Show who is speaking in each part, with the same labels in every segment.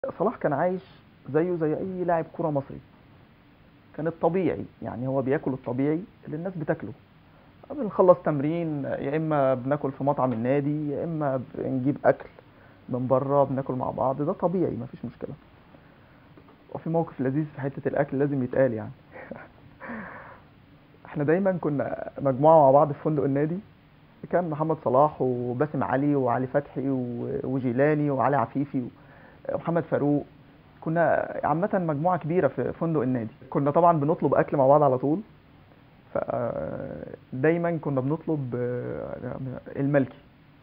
Speaker 1: صلاح كان عايش زيه زي اي لاعب كوره مصري كان الطبيعي يعني هو بياكل الطبيعي اللي الناس بتاكله بنخلص تمرين يا اما بناكل في مطعم النادي يا اما بنجيب اكل من بره بناكل مع بعض ده طبيعي مفيش مشكله وفي موقف لذيذ في حته الاكل لازم يتقال يعني احنا دايما كنا مجموعه مع بعض في فندق النادي كان محمد صلاح وباسم علي وعلي فتحي و- وجيلاني وعلي عفيفي ومحمد فاروق كنا عامة مجموعة كبيرة في فندق النادي كنا طبعا بنطلب أكل مع بعض على طول فدايما كنا بنطلب آه، الملكي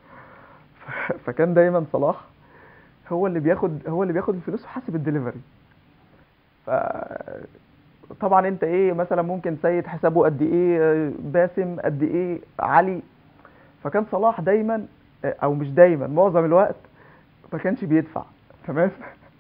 Speaker 1: ف- فكان دايما صلاح هو اللي بياخد هو اللي بياخد الفلوس وحاسب الدليفري ف طبعا انت ايه مثلا ممكن سيد حسابه قد ايه آه، باسم قد ايه علي فكان صلاح دايما آه، او مش دايما معظم الوقت ما كانش بيدفع تمام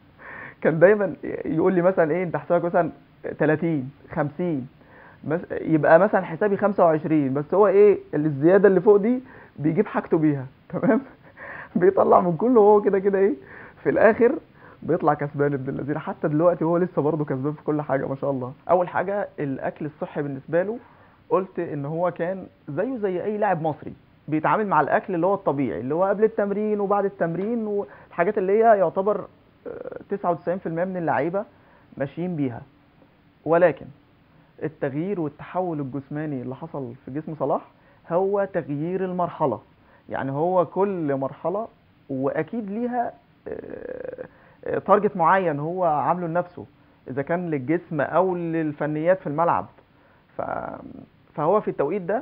Speaker 1: كان دايما يقول لي مثلا ايه انت حسابك مثلا 30 50 بس يبقى مثلا حسابي 25 بس هو ايه الزياده اللي فوق دي بيجيب حاجته بيها تمام بيطلع من كله وهو كده كده ايه في الاخر بيطلع كسبان ابن الذين حتى دلوقتي هو لسه برضه كسبان في كل حاجه ما شاء الله اول حاجه الاكل الصحي بالنسبه له قلت ان هو كان زيه زي اي لاعب مصري بيتعامل مع الاكل اللي هو الطبيعي اللي هو قبل التمرين وبعد التمرين والحاجات اللي هي يعتبر آه، 99% من اللعيبه ماشيين بيها ولكن التغيير والتحول الجسماني اللي حصل في جسم صلاح هو تغيير المرحله يعني هو كل مرحله واكيد ليها آه، آه، تارجت معين هو عامله لنفسه اذا كان للجسم او للفنيات في الملعب ف... فهو في التوقيت ده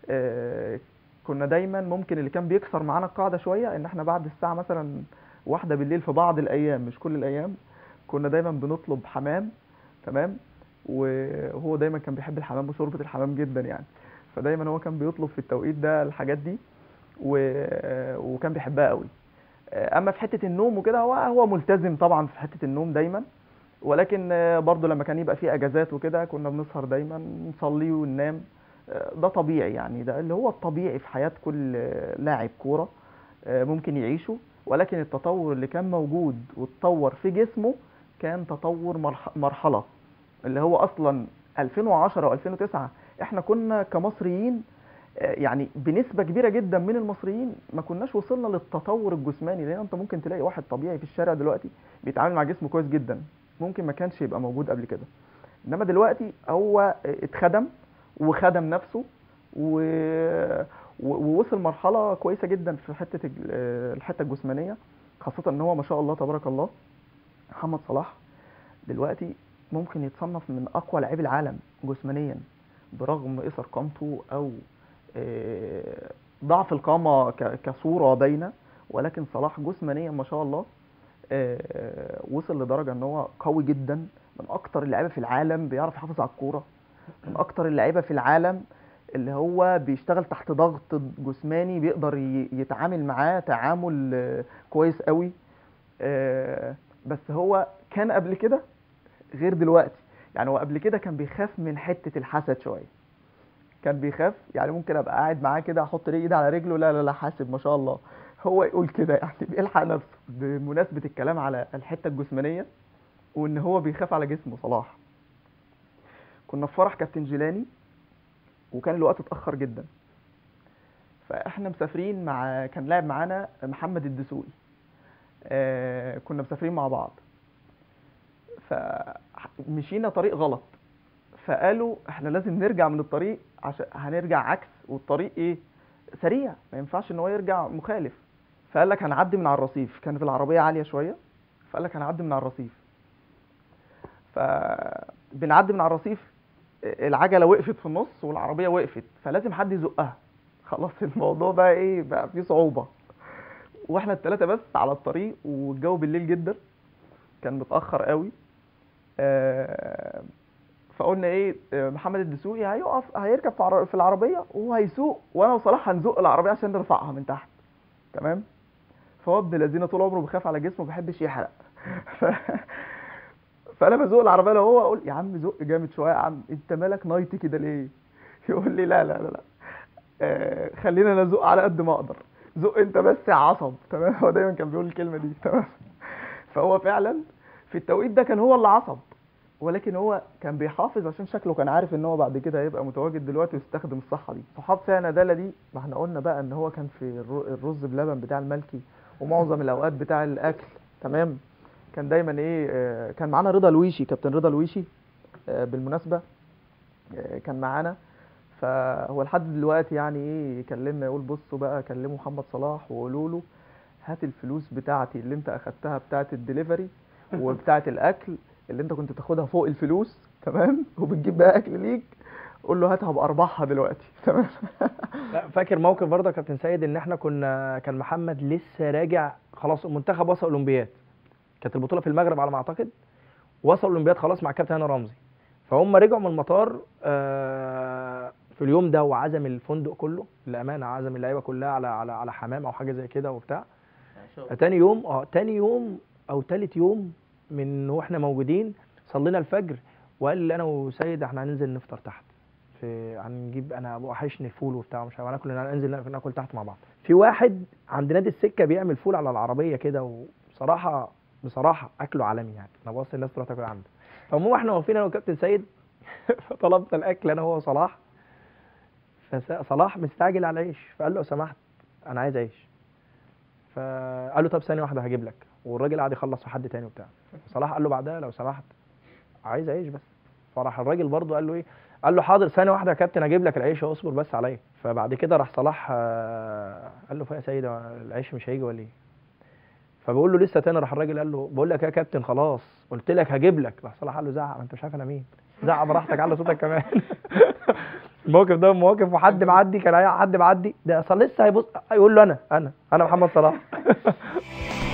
Speaker 1: آه، كنا دايما ممكن اللي كان بيكسر معانا القاعده شويه ان احنا بعد الساعه مثلا واحدة بالليل في بعض الايام مش كل الايام كنا دايما بنطلب حمام تمام وهو دايما كان بيحب الحمام وشوربه الحمام جدا يعني فدايما هو كان بيطلب في التوقيت ده الحاجات دي و... وكان بيحبها قوي اما في حته النوم وكده هو هو ملتزم طبعا في حته النوم دايما ولكن برضه لما كان يبقى فيه اجازات وكده كنا بنسهر دايما نصلي وننام ده طبيعي يعني ده اللي هو الطبيعي في حياه كل لاعب كوره ممكن يعيشه ولكن التطور اللي كان موجود واتطور في جسمه كان تطور مرح- مرحله اللي هو اصلا 2010 و2009 احنا كنا كمصريين آه، يعني بنسبه كبيره جدا من المصريين ما كناش وصلنا للتطور الجسماني لان انت ممكن تلاقي واحد طبيعي في الشارع دلوقتي بيتعامل مع جسمه كويس جدا ممكن ما كانش يبقى موجود قبل كده انما دلوقتي هو اتخدم وخدم نفسه و... و- ووصل مرحله كويسه جدا في حته الج- آه، الحته الجسمانيه خاصه ان هو ما شاء الله تبارك الله محمد صلاح دلوقتي ممكن يتصنف من اقوى لاعبي العالم جسمانيا برغم قصر قامته او آه، ضعف القامه ك- كصوره باينه ولكن صلاح جسمانيا ما شاء الله آه، وصل لدرجه ان هو قوي جدا من اكتر اللعيبه في العالم بيعرف يحافظ على الكوره من اكتر اللعيبه في العالم اللي هو بيشتغل تحت ضغط جسماني بيقدر ي- يتعامل معاه تعامل آه، كويس قوي آه، بس هو كان قبل كده غير دلوقتي يعني هو قبل كده كان بيخاف من حتة الحسد شوية كان بيخاف يعني ممكن ابقى قاعد معاه كده احط ايدي على رجله لا لا لا حاسب ما شاء الله هو يقول كده يعني بيلحق نفسه بمناسبة الكلام على الحتة الجسمانية وان هو بيخاف على جسمه صلاح كنا في فرح كابتن جيلاني وكان الوقت اتأخر جدا فاحنا مسافرين مع كان لاعب معانا محمد الدسوقي آه كنا مسافرين مع بعض فمشينا طريق غلط فقالوا احنا لازم نرجع من الطريق عشان هنرجع عكس والطريق ايه سريع ما ينفعش ان هو يرجع مخالف فقال لك هنعدي من على الرصيف كانت العربيه عاليه شويه فقال لك هنعدي من على الرصيف فبنعدي من على الرصيف العجله وقفت في النص والعربيه وقفت فلازم حد يزقها خلاص الموضوع بقى ايه بقى فيه صعوبه واحنا الثلاثه بس على الطريق والجو بالليل جدا كان متاخر قوي آه، فقلنا ايه آه، محمد الدسوقي هيقف هيركب في عر- في العربيه وهو هيسوق وانا وصلاح هنزق العربيه عشان نرفعها من تحت تمام فهو ابن الذين طول عمره بيخاف على جسمه ما بيحبش يحرق ف... فانا بزق العربيه لو هو اقول يا عم زق جامد شويه يا عم انت مالك نايتي كده ليه يقول لي لا لا لا لا آه خلينا انا ازق على قد ما اقدر زق انت بس يا عصب تمام هو دايما كان بيقول الكلمه دي تمام فهو فعلا في التوقيت ده كان هو اللي عصب ولكن هو كان بيحافظ عشان شكله كان عارف ان هو بعد كده هيبقى متواجد دلوقتي ويستخدم الصحه دي صحاب فيها ندالة دي ما احنا قلنا بقى ان هو كان في الر- الرز بلبن بتاع الملكي ومعظم الاوقات بتاع الاكل تمام كان دايما ايه آه، كان معانا رضا الويشي كابتن رضا الويشي آه، بالمناسبه آه، كان معانا فهو لحد دلوقتي يعني ايه يكلمنا يقول بصوا بقى كلموا محمد صلاح وقولوا له هات الفلوس بتاعتي اللي انت اخدتها بتاعت الدليفري وبتاعت الاكل اللي انت كنت تاخدها فوق الفلوس تمام وبتجيب بقى اكل ليك قول له هاتها بارباحها دلوقتي تمام
Speaker 2: لا فاكر موقف برضه يا كابتن سيد ان احنا كنا كان محمد لسه راجع خلاص المنتخب وصل اولمبياد كانت البطوله في المغرب على ما اعتقد وصل اولمبياد خلاص مع الكابتن هاني رمزي فهم رجعوا من المطار آه، في اليوم ده وعزم الفندق كله للامانه عزم اللعيبه كلها على على على حمام او حاجه زي كده وبتاع تاني يوم اه تاني يوم او تالت يوم من واحنا موجودين صلينا الفجر وقال لي انا وسيد احنا هننزل نفطر تحت في هنجيب انا وحشني فول وبتاع مش عارف هناكل ننزل ناكل تحت مع بعض في واحد عند نادي السكه بيعمل فول على العربيه كده وبصراحه بصراحه اكله عالمي يعني انا بص الناس تروح تاكل عنده فالمهم احنا واقفين انا وكابتن سيد فطلبنا الاكل انا هو وصلاح فصلاح مستعجل على العيش فقال له لو سمحت انا عايز عيش فقال له طب ثانيه واحده هجيب لك والراجل قعد يخلص في حد تاني وبتاع صلاح قال له بعدها لو سمحت عايز عيش بس فراح الراجل برضه قال له ايه قال له حاضر ثانيه واحده يا كابتن اجيب لك العيش اصبر بس عليا فبعد كده راح صلاح آه، قال له فيا سيد هو العيش مش هيجي ولا ايه فبقول له لسه تاني راح الراجل قال له بقول لك يا كابتن خلاص قلت لك هجيب لك راح صلاح قال له زعق ما انت مش عارف انا مين زعق براحتك على صوتك كمان الموقف ده مواقف وحد معدي كان أي حد معدي ده اصل لسه هيبص يقول له انا انا انا محمد صلاح